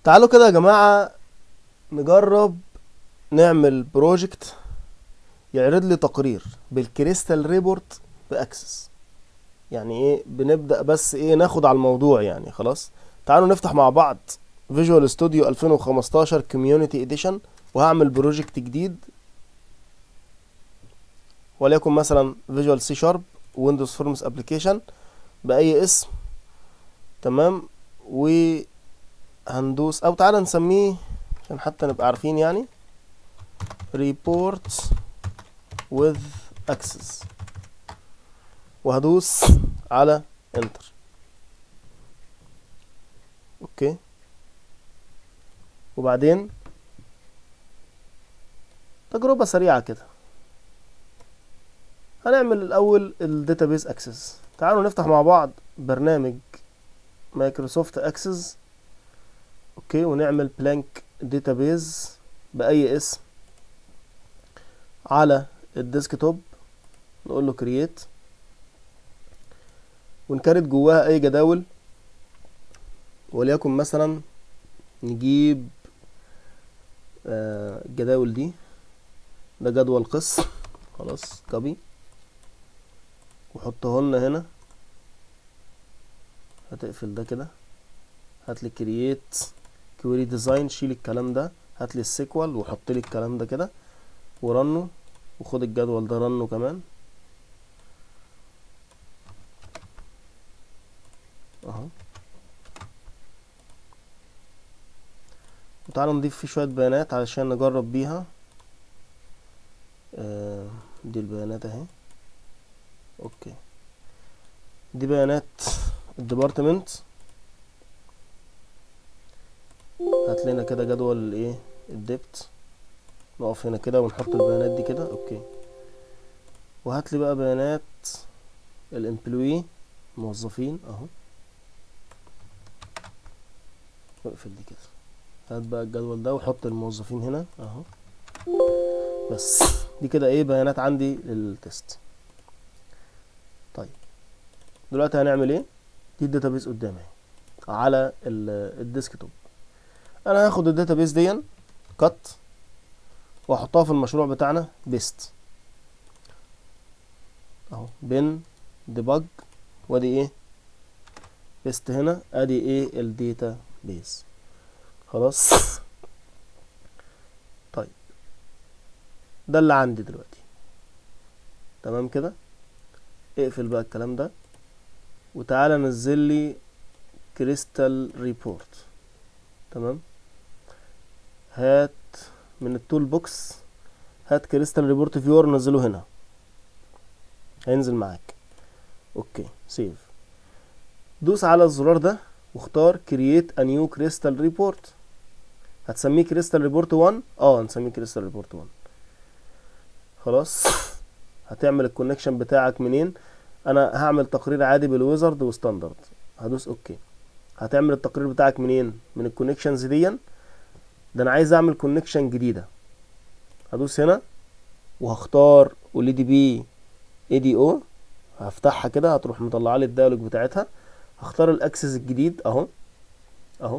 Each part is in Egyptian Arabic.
تعالوا كده يا جماعة نجرب نعمل بروجكت يعرض لي تقرير بالكريستال ريبورت باكسس يعني ايه بنبدأ بس ايه ناخد على الموضوع يعني خلاص تعالوا نفتح مع بعض فيجوال ستوديو 2015 كوميونتي اديشن وهعمل بروجكت جديد وليكن مثلا فيجوال سي شارب ويندوز فورمز ابلكيشن باي اسم تمام وهندوس او تعالى نسميه عشان حتى نبقى عارفين يعني reports with access وهدوس على انتر اوكي وبعدين تجربة سريعة كده هنعمل الاول الداتابيز اكسس تعالوا نفتح مع بعض برنامج مايكروسوفت اكسس اوكي ونعمل بلانك داتابيز باي اسم على الديسكتوب نقول له كرييت ونكرت جواها اي جداول وليكن مثلا نجيب آه، الجداول دي ده جدول قس خلاص كوبي وحطه لنا هنا هتقفل ده كده هات لي كرييت كويري ديزاين شيل الكلام ده هات لي السيكوال وحط لي الكلام ده كده ورنه وخد الجدول ده رنه كمان اهو وتعالى نضيف فيه شوية بيانات علشان نجرب بيها آه دي البيانات اهي اوكي دي بيانات الديبارتمنت هات لنا كده جدول الايه الدبت نقف هنا كده ونحط البيانات دي كده اوكي وهات لي بقى بيانات الامبلوي موظفين اهو واقفل دي كده هات بقى الجدول ده وحط الموظفين هنا اهو بس دي كده ايه بيانات عندي للتست طيب دلوقتي هنعمل ايه دي الداتابيز قدامي اهي على ال- الديسكتوب انا هاخد الداتابيز دي كات واحطها في المشروع بتاعنا بيست اهو بن ديبج وادي ايه بيست هنا ادي ايه الداتا بيز خلاص طيب ده اللي عندي دلوقتي تمام كده اقفل بقى الكلام ده وتعالى نزل لي كريستال ريبورت تمام هات من التول بوكس هات كريستال ريبورت فيور نزله هنا هينزل معاك اوكي سيف دوس على الزرار ده واختار كرييت ا نيو كريستال ريبورت هتسميه كريستال ريبورت 1 اه هنسميه كريستال ريبورت 1 خلاص هتعمل الكونكشن بتاعك منين انا هعمل تقرير عادي بالويزرد وستاندرد هدوس اوكي هتعمل التقرير بتاعك منين من الكونكشنز دي ده انا عايز اعمل كونكشن جديده هدوس هنا وهختار ولي دي بي اي دي او هفتحها كده هتروح مطلعه لي الديالوج بتاعتها هختار الاكسس الجديد اهو اهو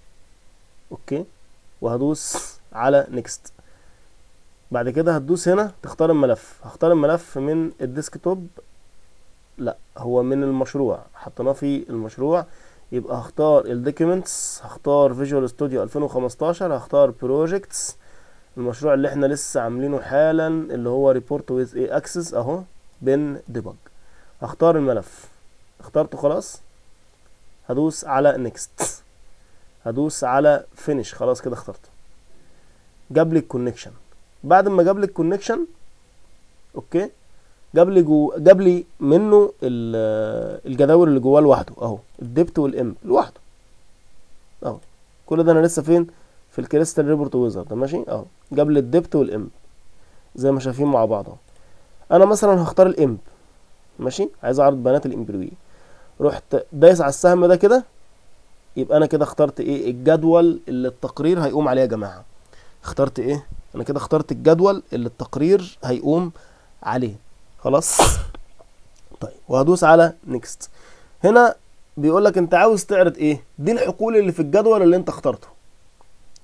اوكي وهدوس على نيكست بعد كده هتدوس هنا تختار الملف هختار الملف من الديسكتوب لا هو من المشروع حطيناه في المشروع يبقى هختار الدوكيومنتس هختار فيجوال ستوديو 2015 هختار بروجكتس المشروع اللي احنا لسه عاملينه حالا اللي هو ريبورت ويز اي اكسس اهو بن ديبج هختار الملف اخترته خلاص هدوس على نيكست هدوس على فينيش خلاص كده اخترته جاب لي الكونكشن بعد ما جاب لي الكونكشن اوكي جاب لي جو جاب لي منه ال- الجداول اللي جواه لوحده اهو الدبت والام لوحده اهو كل ده انا لسه فين في الكريستال ريبورت ويزرد ماشي اهو جاب لي الدبت والام زي ما شايفين مع بعض اهو انا مثلا هختار الامب ماشي عايز اعرض بيانات الامبلوي رحت دايس على السهم ده كده يبقى انا كده اخترت ايه الجدول اللي التقرير هيقوم عليه يا جماعه اخترت ايه انا كده اخترت الجدول اللي التقرير هيقوم عليه خلاص طيب وهدوس على نيكست هنا بيقول لك انت عاوز تعرض ايه دي الحقول اللي في الجدول اللي انت اخترته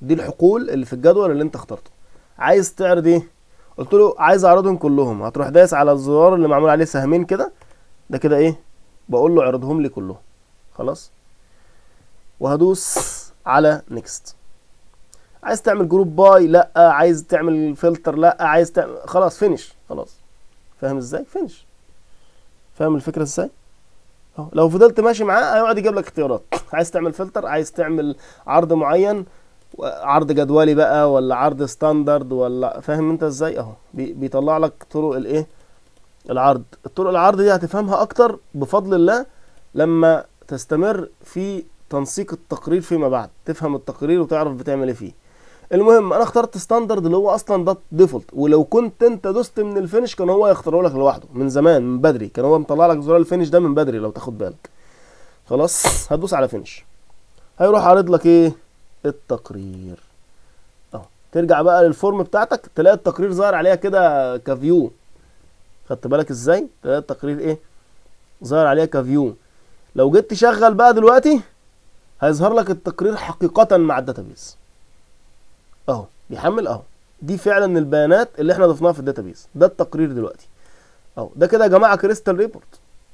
دي الحقول اللي في الجدول اللي انت اخترته عايز تعرض ايه قلت له عايز اعرضهم كلهم هتروح دايس على الزرار اللي معمول عليه سهمين كده ده كده ايه بقول له اعرضهم لي كلهم خلاص وهدوس على نيكست عايز تعمل جروب باي لا عايز تعمل فلتر لا عايز تعمل خلاص فينش خلاص فاهم ازاي فينش فاهم الفكره ازاي اهو لو فضلت ماشي معاه هيقعد يجيب لك اختيارات عايز تعمل فلتر عايز تعمل عرض معين عرض جدولي بقى ولا عرض ستاندرد ولا فاهم انت ازاي اهو بي- بيطلع لك طرق الايه العرض الطرق العرض دي هتفهمها اكتر بفضل الله لما تستمر في تنسيق التقرير فيما بعد تفهم التقرير وتعرف بتعمل ايه فيه المهم انا اخترت ستاندرد اللي هو اصلا ده ديفولت ولو كنت انت دوست من الفينش كان هو يختاره لك لوحده من زمان من بدري كان هو مطلع لك زرار الفينش ده من بدري لو تاخد بالك خلاص هتدوس على فينش هيروح عارض لك ايه التقرير اهو ترجع بقى للفورم بتاعتك تلاقي التقرير ظاهر عليها كده كفيو خدت بالك ازاي تلاقي التقرير ايه ظاهر عليها كفيو لو جيت تشغل بقى دلوقتي هيظهر لك التقرير حقيقة مع الداتابيز اهو بيحمل اهو دي فعلا البيانات اللي احنا ضفناها في الداتابيز ده التقرير دلوقتي اهو ده كده يا جماعه كريستال ريبورت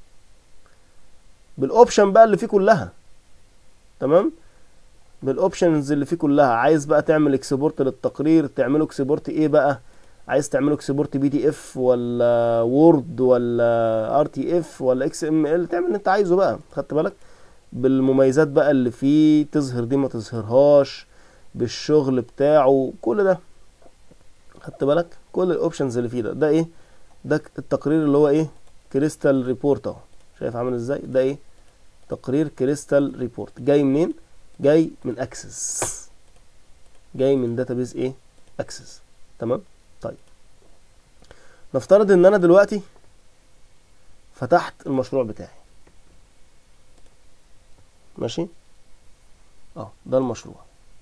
بالاوبشن بقى اللي فيه كلها تمام بالاوبشنز اللي فيه كلها عايز بقى تعمل اكسبورت للتقرير تعمله اكسبورت ايه بقى عايز تعمله اكسبورت بي دي اف ولا وورد ولا ار تي اف ولا اكس ام ال تعمل اللي انت عايزه بقى خدت بالك بالمميزات بقى اللي فيه تظهر دي ما تظهرهاش بالشغل بتاعه كل ده خدت بالك كل الاوبشنز اللي فيه ده ده ايه ده التقرير اللي هو ايه كريستال ريبورت اهو شايف عامل ازاي ده ايه تقرير كريستال ريبورت جاي منين جاي من اكسس جاي من داتابيز ايه اكسس تمام طيب نفترض ان انا دلوقتي فتحت المشروع بتاعي ماشي اه ده المشروع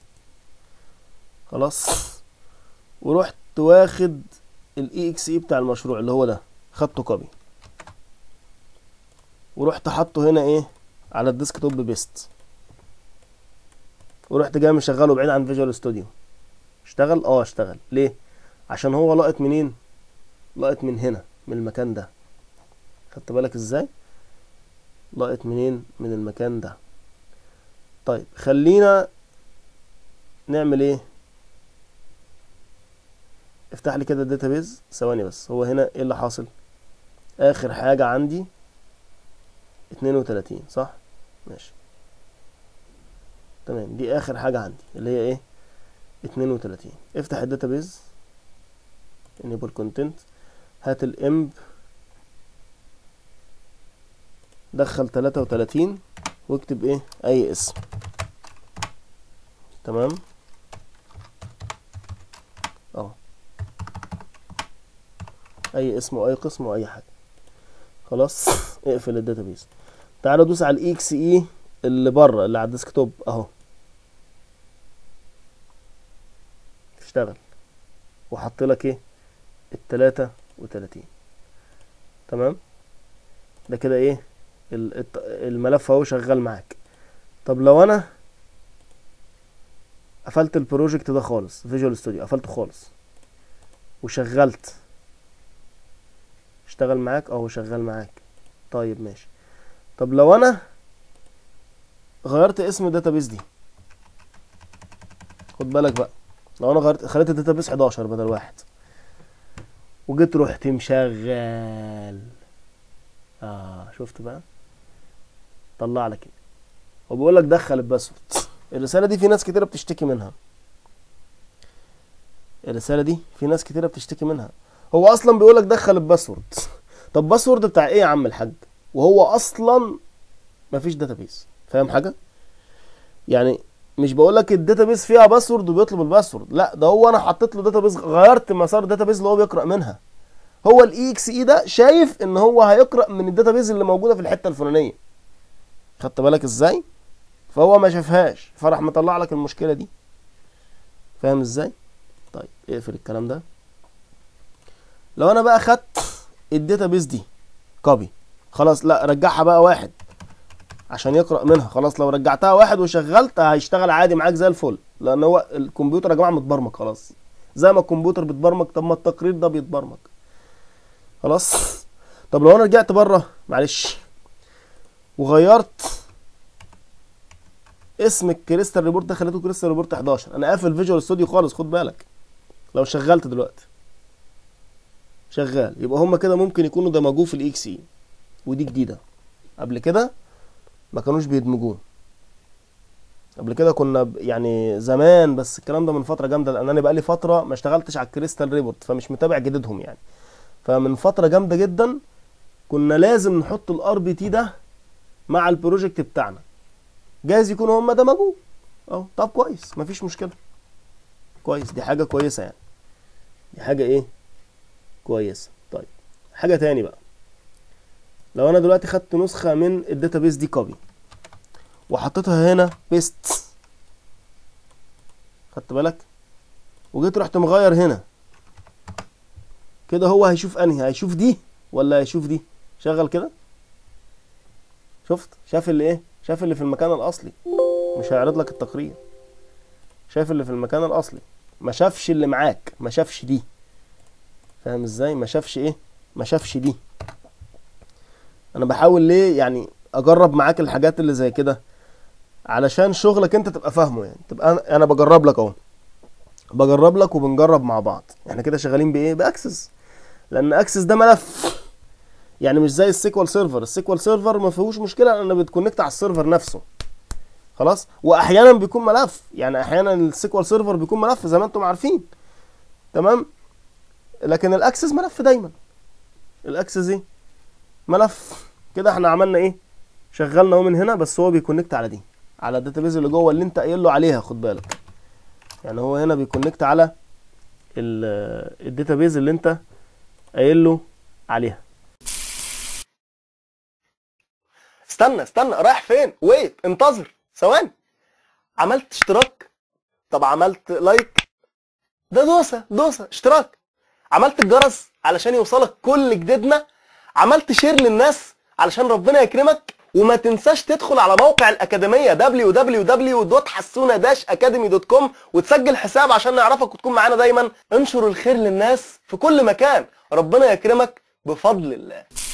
خلاص ورحت واخد الاي اكس اي بتاع المشروع اللي هو ده خدته كوبي ورحت حاطه هنا ايه على الديسك توب بيست ورحت جاي مشغله بعيد عن فيجوال ستوديو اشتغل اه اشتغل ليه عشان هو لقط منين لقط من هنا من المكان ده خدت بالك ازاي لقط منين من المكان ده طيب خلينا نعمل ايه افتح لي كده الداتابيز ثواني بس هو هنا ايه اللي حاصل اخر حاجة عندي اتنين وتلاتين صح ماشي تمام دي اخر حاجة عندي اللي هي ايه اتنين وتلاتين افتح الداتابيز enable content هات الامب دخل تلاتة وتلاتين واكتب ايه اي اسم تمام اه اي اسم واي قسم واي حاجه خلاص اقفل الداتابيز تعالى دوس على الاي اكس اي اللي بره اللي على الديسكتوب اهو اشتغل وحط لك ايه التلاتة وتلاتين تمام ده كده ايه ال- الت- الملف اهو شغال معاك طب لو انا قفلت البروجكت ده خالص فيجوال ستوديو قفلته خالص وشغلت اشتغل معاك اه شغال معاك طيب ماشي طب لو انا غيرت اسم الداتابيس دي خد بالك بقى لو انا غيرت خليت الداتابيس 11 بدل واحد وجيت رحت مشغل اه شفت بقى طلع لك ايه وبيقول لك دخل الباسورد الرساله دي في ناس كتيره بتشتكي منها الرساله دي في ناس كتيره بتشتكي منها هو اصلا بيقول لك دخل الباسورد طب باسورد بتاع ايه يا عم الحاج وهو اصلا مفيش داتابيس فاهم حاجه يعني مش بقول لك الداتابيس فيها باسورد وبيطلب الباسورد لا ده هو انا حطيت له داتابيس غيرت مسار الداتابيس اللي هو بيقرا منها هو الاي اكس اي ده شايف ان هو هيقرا من الداتابيس اللي موجوده في الحته الفلانيه خدت بالك ازاي فهو ما شافهاش فراح مطلع لك المشكله دي فاهم ازاي طيب اقفل الكلام ده لو انا بقى خدت الداتابيس دي كوبي خلاص لا رجعها بقى واحد عشان يقرا منها خلاص لو رجعتها واحد وشغلت هيشتغل عادي معاك زي الفل لان هو الكمبيوتر يا جماعه متبرمج خلاص زي ما الكمبيوتر بيتبرمج طب ما التقرير ده بيتبرمج خلاص طب لو انا رجعت بره معلش وغيرت اسم الكريستال ريبورت ده خليته كريستال ريبورت 11 انا قافل فيجوال ستوديو خالص خد بالك لو شغلت دلوقتي شغال يبقى هما كده ممكن يكونوا دمجوه في الاكس اي ودي جديده قبل كده ما كانوش بيدمجوه قبل كده كنا ب- يعني زمان بس الكلام ده من فتره جامده لان انا بقالي فتره ما اشتغلتش على الكريستال ريبورت فمش متابع جديدهم يعني فمن فتره جامده جدا كنا لازم نحط الار بي تي ده مع البروجكت بتاعنا جايز يكونوا هم دمجوه اهو طب كويس مفيش مشكله كويس دي حاجه كويسه يعني دي حاجه ايه كويسه طيب حاجه تاني بقى لو انا دلوقتي خدت نسخه من الداتابيس دي كوبي وحطيتها هنا بيست خدت بالك وجيت رحت مغير هنا كده هو هيشوف انهي هيشوف دي ولا هيشوف دي شغل كده شفت شاف اللي ايه شاف اللي في المكان الاصلي مش هيعرض لك التقرير شايف اللي في المكان الاصلي ما شافش اللي معاك ما شافش دي فاهم ازاي ما شافش ايه ما شافش دي انا بحاول ليه يعني اجرب معاك الحاجات اللي زي كده علشان شغلك انت تبقى فاهمه يعني تبقى انا, أنا بجرب لك اهو بجرب لك وبنجرب مع بعض احنا كده شغالين بايه باكسس لان اكسس ده ملف يعني مش زي السيكوال سيرفر السيكوال سيرفر ما فيهوش مشكله لان بتكونكت على السيرفر نفسه خلاص واحيانا بيكون ملف يعني احيانا السيكوال سيرفر بيكون ملف زي ما انتم عارفين تمام لكن الاكسس ملف دايما الاكسس ايه ملف كده احنا عملنا ايه شغلنا اهو من هنا بس هو بيكونكت على دي على الداتابيز اللي جوه اللي انت قايل له عليها خد بالك يعني هو هنا بيكونكت على ال- الداتابيز اللي انت قايل له عليها استنى استنى رايح فين ويت انتظر ثواني عملت اشتراك طب عملت لايك ده دوسه دوسه اشتراك عملت الجرس علشان يوصلك كل جديدنا عملت شير للناس علشان ربنا يكرمك وما تنساش تدخل على موقع الأكاديمية www.حسونة-academy.com وتسجل حساب عشان نعرفك وتكون معانا دايما انشر الخير للناس في كل مكان ربنا يكرمك بفضل الله